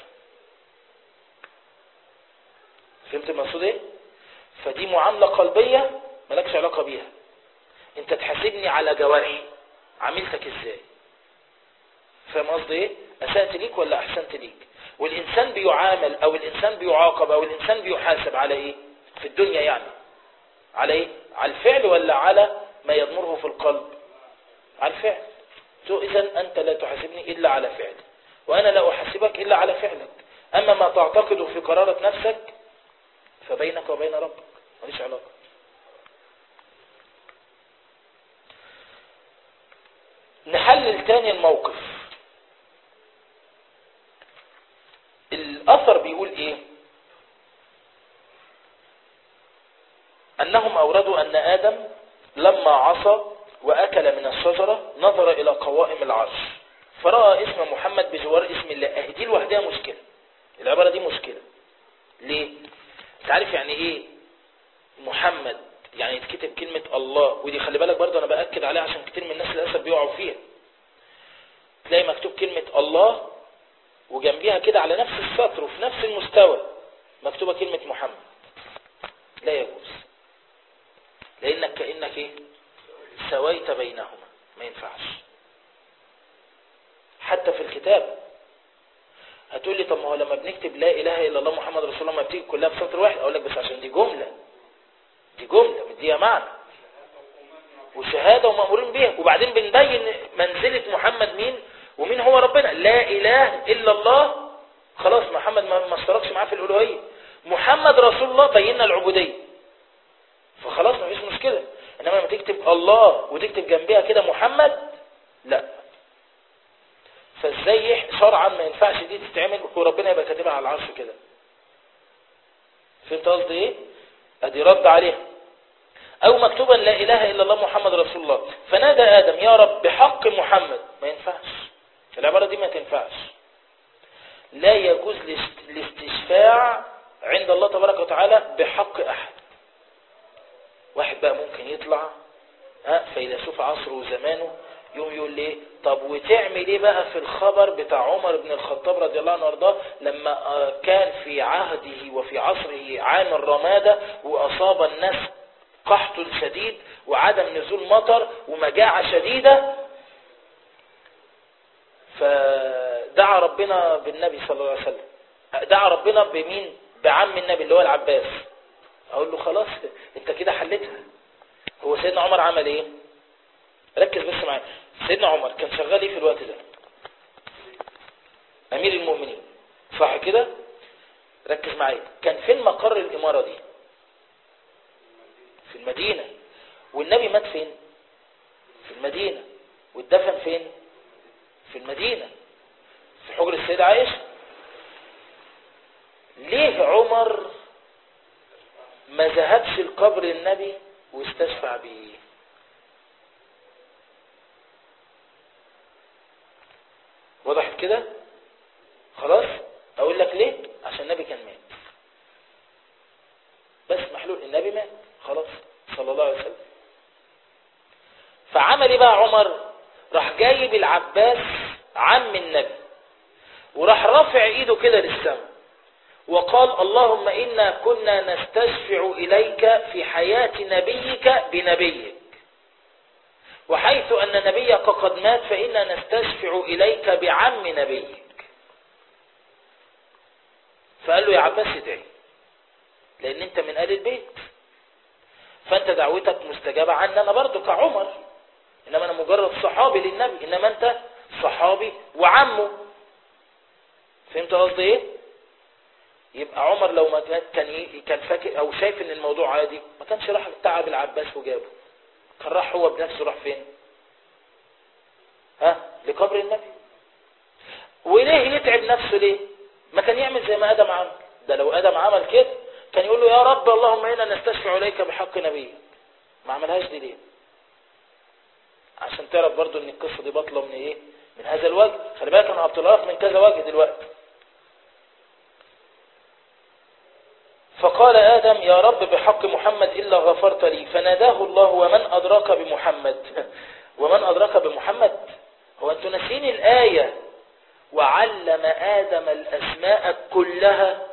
فهمت المقصود ايه فدي معاملة قلبية مالكش علاقة بيها انت تحاسبني على جوارحي عملتك ازاي فاهم قصدي ايه اسأت ليك ولا احسنت ليك والانسان بيعامل او الانسان بيعاقب او الانسان بيحاسب على ايه في الدنيا يعني على ايه على الفعل ولا على ما يضمره في القلب على الفعل اذا انت لا تحاسبني الا على فعلي وانا لا احاسبك الا على فعلك اما ما تعتقده في قرارة نفسك فبينك وبين ربك ماليش علاقة نحلل تاني الموقف الاثر بيقول ايه انهم اوردوا ان ادم لما عصى واكل من الشجرة نظر الى قوائم العرش فرأى اسم محمد بجوار اسم الله اه دي لوحدها مشكلة العبارة دي مشكلة ليه تعرف يعني ايه محمد يعني يتكتب كلمة الله ودي خلي بالك برضه انا باكد عليها عشان كتير من الناس للاسف بيقعوا فيها تلاقي مكتوب كلمة الله وجنبيها كده على نفس السطر وفي نفس المستوى مكتوبة كلمة محمد لا يجوز لانك كأنك ايه سويت بينهما ما ينفعش حتى في الكتاب هتقول لي طب ما هو لما بنكتب لا اله الا الله محمد رسول الله ما بتيجي كلها في سطر واحد اقول لك بس عشان دي جمله دي جمله مديها معنى وشهاده ومامورين بيها وبعدين بنبين منزله محمد مين ومين هو ربنا لا اله الا الله خلاص محمد ما اشتركش معاه في الالوهيه محمد رسول الله بينا العبوديه فخلاص ما فيش مشكله انما لما تكتب الله وتكتب جنبها كده محمد لا فازاي شرعا ما ينفعش دي تتعمل وربنا يبقى كاتبها على العرش كده فهمت قصدي ايه ادي رد عليها او مكتوبا لا اله الا الله محمد رسول الله فنادى ادم يا رب بحق محمد ما ينفعش العبارة دي ما تنفعش لا يجوز الاستشفاع عند الله تبارك وتعالى بحق احد واحد بقى ممكن يطلع ها فيلسوف عصره وزمانه يوم يقول ليه طب وتعمل ايه بقى في الخبر بتاع عمر بن الخطاب رضي الله عنه وارضاه لما آه، كان في عهده وفي عصره عام الرمادة واصاب الناس قحط شديد وعدم نزول مطر ومجاعة شديدة فدعا ربنا بالنبي صلى الله عليه وسلم دعا ربنا بمين بعم النبي اللي هو العباس اقول له خلاص انت كده حلتها هو سيدنا عمر عمل ايه ركز بس معايا سيدنا عمر كان شغال ايه في الوقت ده امير المؤمنين صح كده ركز معايا كان فين مقر الاماره دي في المدينه والنبي مات فين في المدينه واتدفن فين في المدينه في حجر السيده عائشه ليه عمر ما ذهبش القبر النبي واستشفع به وضحت كده خلاص اقول لك ليه عشان النبي كان مات بس محلول النبي مات خلاص صلى الله عليه وسلم فعمل ايه بقى عمر راح جايب العباس عم النبي وراح رافع ايده كده للسماء وقال اللهم إنا كنا نستشفع إليك في حياة نبيك بنبيك وحيث أن نبيك قد مات فإنا نستشفع إليك بعم نبيك فقال له يا عباس ادعي لأن أنت من آل البيت فأنت دعوتك مستجابة عني أنا برضو كعمر إنما أنا مجرد صحابي للنبي إنما أنت صحابي وعمه فهمت قصدي إيه؟ يبقى عمر لو ما كان كان كان فاكر او شايف ان الموضوع عادي ما كانش راح تعب العباس وجابه كان راح هو بنفسه راح فين ها لقبر النبي وليه يتعب نفسه ليه ما كان يعمل زي ما ادم عمل ده لو ادم عمل كده كان يقول له يا رب اللهم انا نستشفع اليك بحق نبيك ما عملهاش دي ليه عشان تعرف برضو ان القصه دي باطله من ايه من هذا الوجه خلي بالك انا هبطلها من كذا وجه دلوقتي فقال آدم يا رب بحق محمد إلا غفرت لي فناداه الله ومن أدراك بمحمد ومن أدراك بمحمد هو أنتم ناسين الآية وعلم آدم الأسماء كلها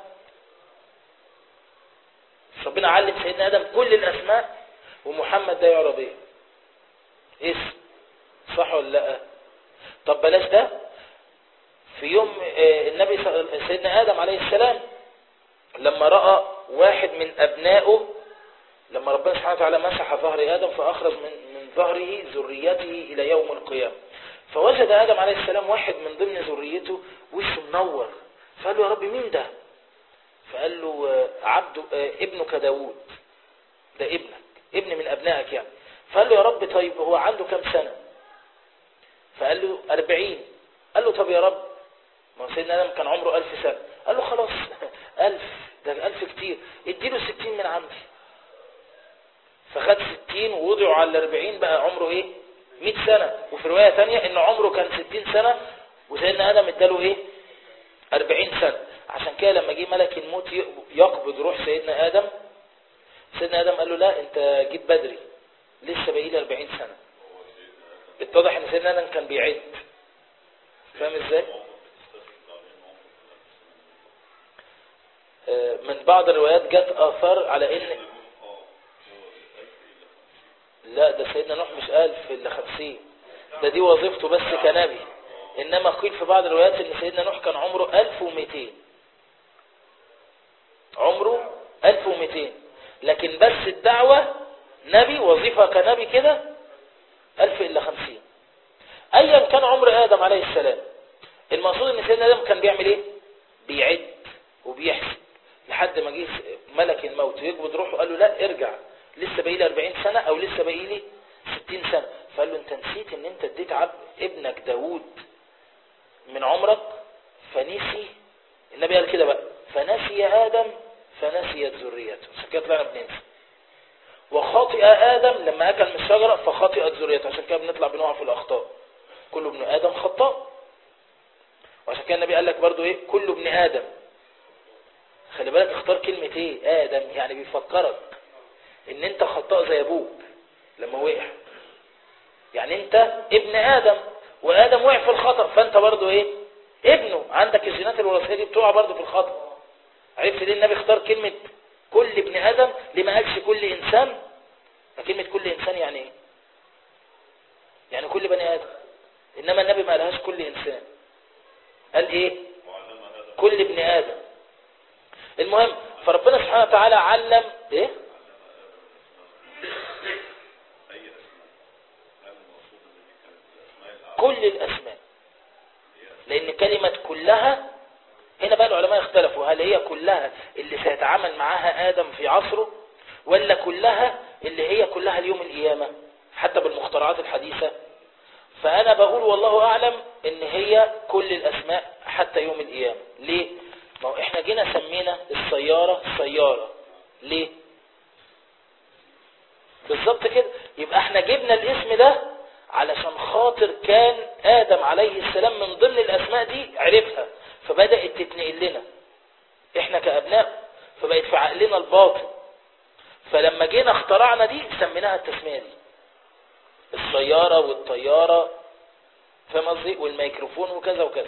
ربنا علم سيدنا آدم كل الأسماء ومحمد ده يعرب إيه اسم صح ولا لا طب بلاش ده في يوم النبي سيدنا آدم عليه السلام لما رأى واحد من أبنائه لما ربنا سبحانه وتعالى مسح ظهر آدم فأخرج من, من ظهره ذريته إلى يوم القيامة فوجد آدم عليه السلام واحد من ضمن ذريته وشه منور فقال له يا رب مين ده فقال له عبد ابنك داوود ده ابنك ابن من أبنائك يعني فقال له يا رب طيب هو عنده كم سنة فقال له أربعين قال له طب يا رب ما سيدنا آدم كان عمره ألف سنة قال له خلاص ألف ده الألف كتير اديله ستين من عندي فخد ستين ووضعوا على الأربعين بقى عمره ايه مئة سنة وفي رواية تانية ان عمره كان ستين سنة وسيدنا آدم اداله ايه أربعين سنة عشان كده لما جه ملك الموت يقبض روح سيدنا آدم سيدنا آدم قال له لا انت جيت بدري لسه باقي لي 40 سنة اتضح ان سيدنا آدم كان بيعد فاهم ازاي من بعض الروايات جت آثار على ان لا ده سيدنا نوح مش ألف إلا خمسين ده دي وظيفته بس كنبي إنما قيل في بعض الروايات إن سيدنا نوح كان عمره ألف ومئتين عمره ألف ومئتين لكن بس الدعوة نبي وظيفة كنبي كده ألف إلا خمسين أيا كان عمر آدم عليه السلام المقصود إن سيدنا آدم كان بيعمل إيه بيعد وبيحسب لحد ما جه ملك الموت يقبض روحه قال له لا ارجع لسه باقي لي 40 سنة او لسه باقي لي 60 سنة فقال له انت نسيت ان انت اديت عبد ابنك داوود من عمرك فنسي النبي قال كده بقى فنسي ادم فنسيت ذريته عشان كده طلعنا بننسى وخاطئ ادم لما اكل من الشجرة فخاطئت ذريته عشان كده بنطلع بنقع في الاخطاء كل ابن ادم خطاء وعشان كده النبي قال لك برضو ايه كل ابن ادم خلي بالك اختار كلمة ايه ادم يعني بيفكرك ان انت خطاء زي ابوك لما وقع يعني انت انت ابن ادم وادم وقع في الخطأ فانت برضو ايه ابنه عندك الجينات الوراثيه دي بتقع برضو في الخطأ عرفت ليه النبي اختار كلمة كل ابن ادم ليه ما قالش كل انسان فكلمة كل انسان يعني ايه يعني كل بني ادم انما النبي ما قالهاش كل انسان قال ايه كل ابن ادم المهم فربنا سبحانه وتعالى علم ايه كل الاسماء لان كلمة كلها هنا بقى العلماء اختلفوا هل هي كلها اللي سيتعامل معاها ادم في عصره ولا كلها اللي هي كلها اليوم القيامة حتى بالمخترعات الحديثة فانا بقول والله اعلم ان هي كل الاسماء حتى يوم القيامة ليه ما هو احنا جينا سمينا السيارة سيارة ليه بالظبط كده يبقى احنا جبنا الاسم ده علشان خاطر كان ادم عليه السلام من ضمن الاسماء دي عرفها فبدأت تتنقل لنا احنا كابناء فبقت في عقلنا الباطن فلما جينا اخترعنا دي سميناها التسمية دي السيارة والطيارة فاهم قصدي والميكروفون وكذا وكذا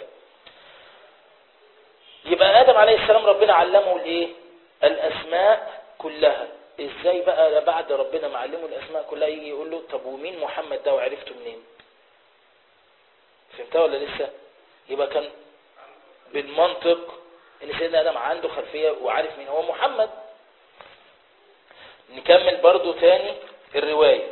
يبقى آدم عليه السلام ربنا علمه الايه الأسماء كلها ازاي بقى بعد ربنا ما علمه الأسماء كلها يجي يقول له طب ومين محمد ده وعرفته منين فهمتها ولا لسه يبقى كان بالمنطق ان سيدنا آدم عنده خلفية وعارف مين هو محمد نكمل برضو تاني الرواية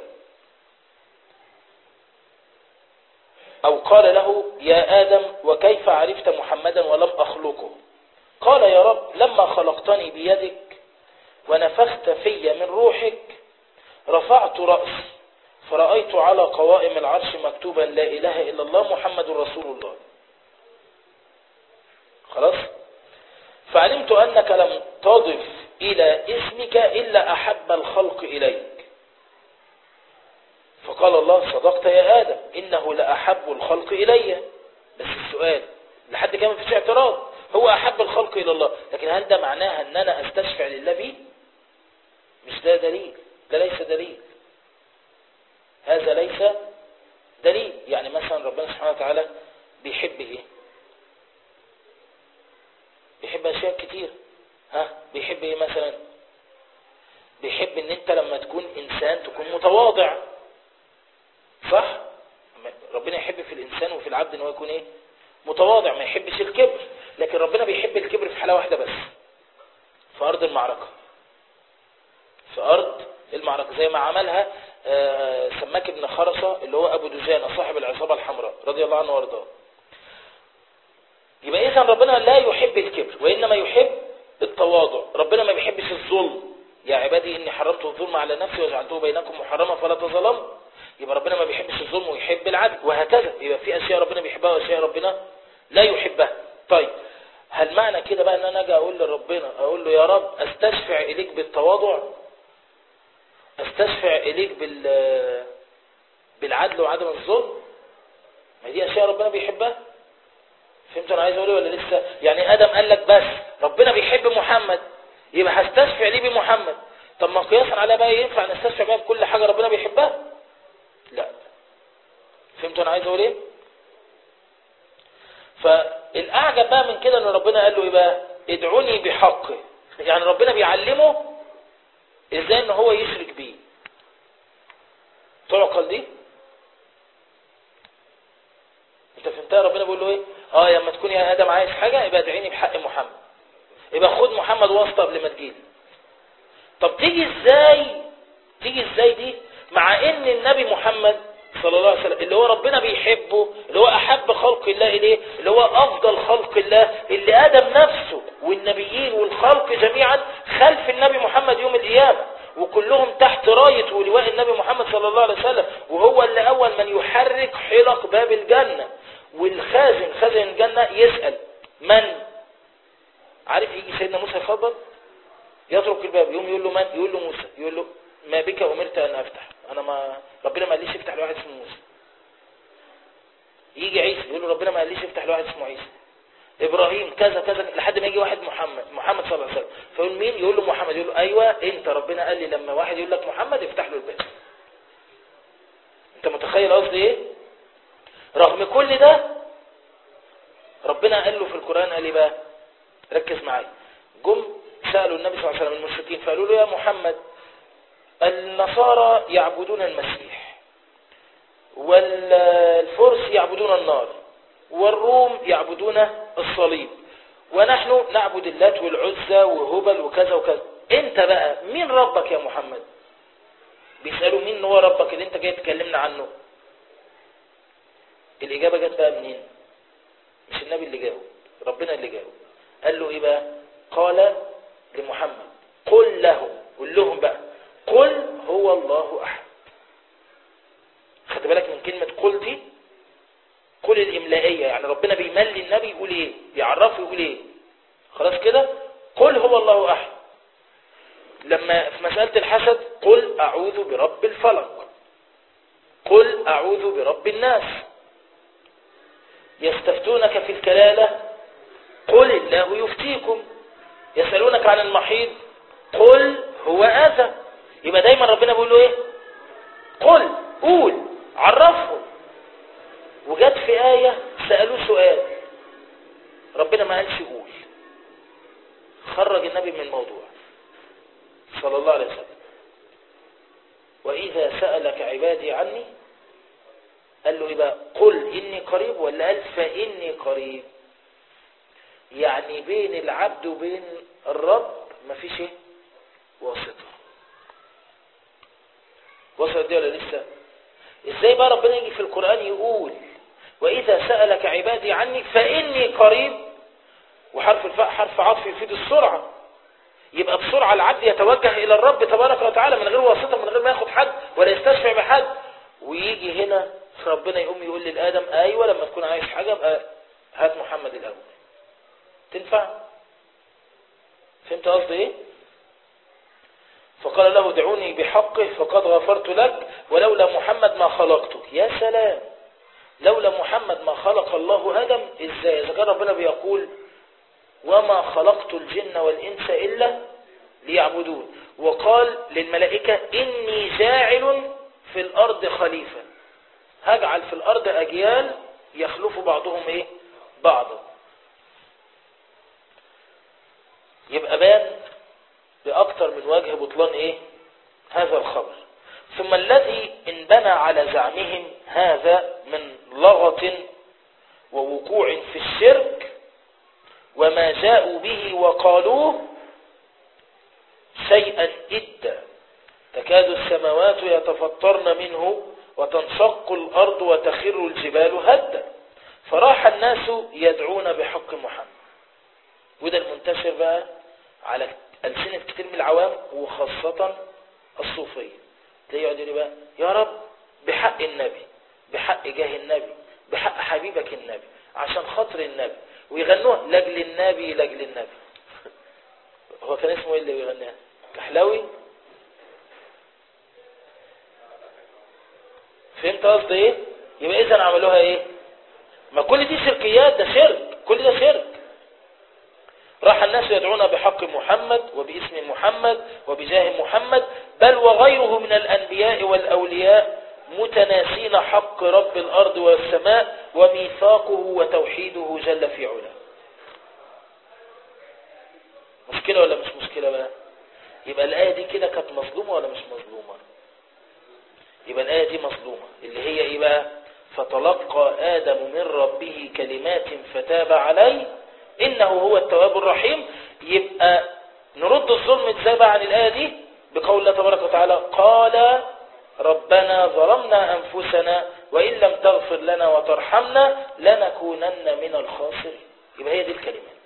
أو قال له يا آدم وكيف عرفت محمدا ولم أخلقه قال يا رب لما خلقتني بيدك ونفخت في من روحك رفعت رأسي فرأيت على قوائم العرش مكتوبا لا إله إلا الله محمد رسول الله خلاص فعلمت أنك لم تضف إلى اسمك إلا أحب الخلق إليك فقال الله صدقت يا آدم إنه لأحب الخلق إلي بس السؤال لحد كمان في اعتراض هو أحب الخلق إلى الله لكن هل ده معناها أن أنا أستشفع لله به مش ده دليل ده ليس دليل هذا ليس دليل يعني مثلا ربنا سبحانه وتعالى بيحب ايه بيحب اشياء كتير ها بيحب ايه مثلا بيحب ان انت لما تكون انسان تكون متواضع صح ربنا يحب في الانسان وفي العبد ان هو يكون ايه متواضع ما يحبش الكبر لكن ربنا بيحب الكبر في حالة واحدة بس في ارض المعركة في ارض المعركة زي ما عملها سماك بن خرصة اللي هو ابو دجانة صاحب العصابة الحمراء رضي الله عنه وارضاه يبقى اذا ربنا لا يحب الكبر وانما يحب التواضع ربنا ما بيحبش الظلم يا عبادي اني حرمت الظلم على نفسي وجعلته بينكم محرما فلا تظلموا يبقى ربنا ما بيحبش الظلم ويحب العدل وهكذا يبقى في اشياء ربنا بيحبها واشياء ربنا لا يحبها طيب هل معنى كده بقى ان انا اجي اقول لربنا اقول له يا رب استشفع اليك بالتواضع استشفع اليك بال بالعدل وعدم الظلم ما دي اشياء ربنا بيحبها فهمت انا عايز اقول ولا لسه يعني ادم قال لك بس ربنا بيحب محمد يبقى هستشفع ليه بمحمد طب ما قياسا على بقى ينفع نستشفع بقى بكل حاجه ربنا بيحبها لا فهمت انا عايز اقول ايه فالاعجب بقى من كده ان ربنا قال له ايه بقى ادعوني بحقه يعني ربنا بيعلمه ازاي ان هو يشرك بيه تعقل دي انت فهمتها ربنا بيقول له ايه اه لما تكون يا ادم عايز حاجه يبقى ادعيني بحق محمد يبقى خد محمد واسطه قبل ما تجيلي طب تيجي ازاي تيجي ازاي دي مع ان النبي محمد صلى الله عليه وسلم اللي هو ربنا بيحبه اللي هو احب خلق الله اليه اللي هو افضل خلق الله اللي ادم نفسه والنبيين والخلق جميعا خلف النبي محمد يوم القيامه وكلهم تحت راية ولواء النبي محمد صلى الله عليه وسلم وهو اللي اول من يحرك حلق باب الجنة والخازن خازن الجنة يسأل من عارف يجي سيدنا موسى يخبط يترك الباب يوم يقول له من يقول له موسى يقول له ما بك امرت ان افتح انا ما ربنا ما قاليش افتح لواحد اسمه موسى يجي عيسى يقول له ربنا ما قاليش افتح لواحد اسمه عيسى ابراهيم كذا كذا لحد ما يجي واحد محمد محمد صلى الله عليه وسلم فيقول مين يقول له محمد يقول له ايوه انت ربنا قال لي لما واحد يقول لك محمد افتح له الباب انت متخيل قصدي ايه رغم كل ده ربنا قال له في القرآن قال ايه بقى ركز معايا جم سألوا النبي صلى الله عليه وسلم المشركين فقالوا له يا محمد النصارى يعبدون المسيح والفرس يعبدون النار والروم يعبدون الصليب ونحن نعبد اللات والعزى وهبل وكذا وكذا انت بقى مين ربك يا محمد بيسألوا مين هو ربك اللي انت جاي تكلمنا عنه الإجابة جت بقى منين مش النبي اللي جاوب ربنا اللي جاوب قال له ايه بقى قال لمحمد قل لهم قل لهم بقى قل هو الله أحد خد بالك من كلمة قل دي قل الإملائية يعني ربنا بيملي النبي يقول ايه يعرفه يقول ايه خلاص كده قل هو الله أحد لما في مسألة الحسد قل أعوذ برب الفلق قل أعوذ برب الناس يستفتونك في الكلالة قل الله يفتيكم يسألونك عن المحيط قل هو أذى يبقى دايما ربنا بيقول له ايه قل قول عرفهم وجت في آية سألوه سؤال ربنا ما قالش قول خرج النبي من الموضوع صلى الله عليه وسلم وإذا سألك عبادي عني قال له إيه بقى قل إني قريب ولا قال فإني قريب يعني بين العبد وبين الرب مفيش ايه واسطة وصلت دي ولا لسه ازاي بقى ربنا يجي في القرآن يقول وإذا سألك عبادي عني فإني قريب وحرف الفاء حرف عطف يفيد السرعة يبقى بسرعة العبد يتوجه إلى الرب تبارك وتعالى من غير واسطة من غير ما ياخد حد ولا يستشفع بحد ويجي هنا ربنا يقوم يقول للآدم أيوة لما تكون عايز حاجة بقى هات محمد الأول تنفع فهمت قصدي ايه فقال له دعوني بحقه فقد غفرت لك ولولا محمد ما خلقتك يا سلام لولا محمد ما خلق الله آدم ازاي اذا كان ربنا بيقول وما خلقت الجن والإنس إلا ليعبدون وقال للملائكة إني جاعل في الأرض خليفة هجعل في الأرض أجيال يخلف بعضهم إيه بعضا يبقى بان بأكثر من وجه بطلان إيه هذا الخبر ثم الذي انبنى على زعمهم هذا من لغط ووقوع في الشرك وما جاءوا به وقالوه شيئا إدا تكاد السماوات يتفطرن منه وتنشق الأرض وتخر الجبال هدا فراح الناس يدعون بحق محمد وده المنتشر بقى على ألسنة كتير من العوام وخاصة الصوفية تلاقيه يقعد يقول بقى يا رب بحق النبي بحق جاه النبي بحق حبيبك النبي عشان خاطر النبي ويغنوها لاجل النبي لاجل النبي هو كان اسمه ايه اللي بيغنيها كحلاوي فهمت قصدي ايه يبقى اذا عملوها ايه ما كل دي شركيات ده شرك كل ده شرك راح الناس يدعون بحق محمد وباسم محمد وبجاه محمد بل وغيره من الأنبياء والأولياء متناسين حق رب الأرض والسماء وميثاقه وتوحيده جل في علاه مشكلة ولا مش مشكلة بقى يبقى الآية دي كده كانت مظلومة ولا مش مظلومة يبقى الآية دي مظلومة اللي هي ايه بقى فتلقى آدم من ربه كلمات فتاب عليه إنه هو التواب الرحيم يبقى نرد الظلم ازاي بقى عن الآية دي بقول الله تبارك وتعالى قال ربنا ظلمنا أنفسنا وإن لم تغفر لنا وترحمنا لنكونن من الخاسرين يبقى هي دي الكلمات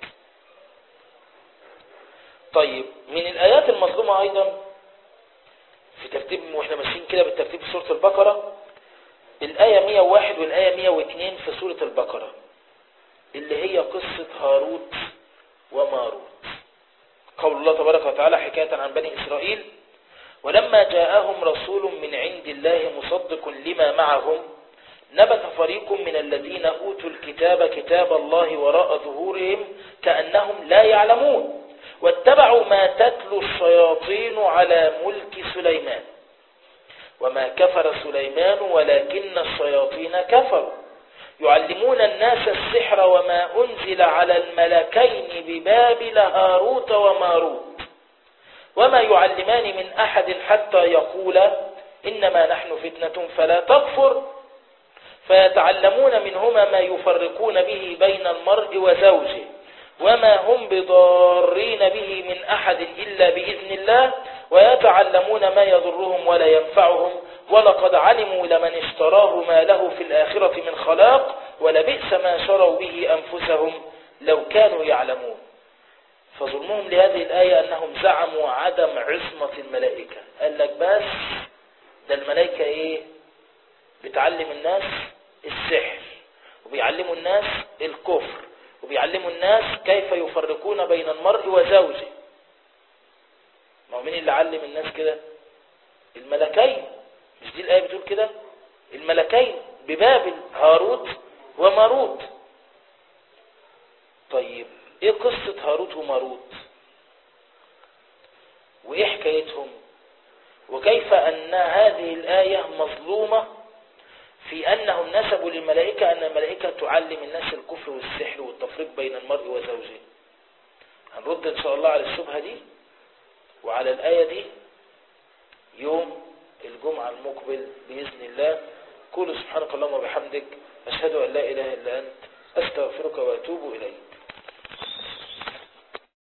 طيب من الآيات المظلومة أيضا في ترتيب واحنا ماشيين كده بالترتيب في سورة البقرة الآية 101 والآية 102 في سورة البقرة اللي هي قصة هاروت وماروت قول الله تبارك وتعالى حكاية عن بني إسرائيل ولما جاءهم رسول من عند الله مصدق لما معهم نبت فريق من الذين أوتوا الكتاب كتاب الله وراء ظهورهم كأنهم لا يعلمون واتبعوا ما تتلو الشياطين على ملك سليمان وما كفر سليمان ولكن الشياطين كفروا يعلمون الناس السحر وما أنزل على الملكين ببابل هاروت وماروت وما يعلمان من أحد حتى يقولا إنما نحن فتنة فلا تكفر فيتعلمون منهما ما يفرقون به بين المرء وزوجه وما هم بضارين به من أحد إلا بإذن الله ويتعلمون ما يضرهم ولا ينفعهم ولقد علموا لمن اشتراه ما له في الآخرة من خلاق ولبئس ما شروا به أنفسهم لو كانوا يعلمون فظلمهم لهذه الآية أنهم زعموا عدم عصمة الملائكة قال لك بس ده الملائكة إيه بتعلم الناس السحر وبيعلموا الناس الكفر وبيعلموا الناس كيف يفرقون بين المرء وزوجه ما هو مين اللي علم الناس كده الملكين مش دي الآية بتقول كده الملكين ببابل هاروت وماروت طيب ايه قصة هاروت وماروت وايه حكايتهم وكيف ان هذه الآية مظلومة في انهم نسبوا للملائكة ان الملائكة تعلم الناس الكفر والسحر والتفريق بين المرء وزوجه هنرد ان شاء الله على الشبهة دي وعلى الآية دي يوم الجمعة المقبل بإذن الله قولوا سبحانك اللهم وبحمدك أشهد أن لا إله إلا أنت أستغفرك وأتوب إليك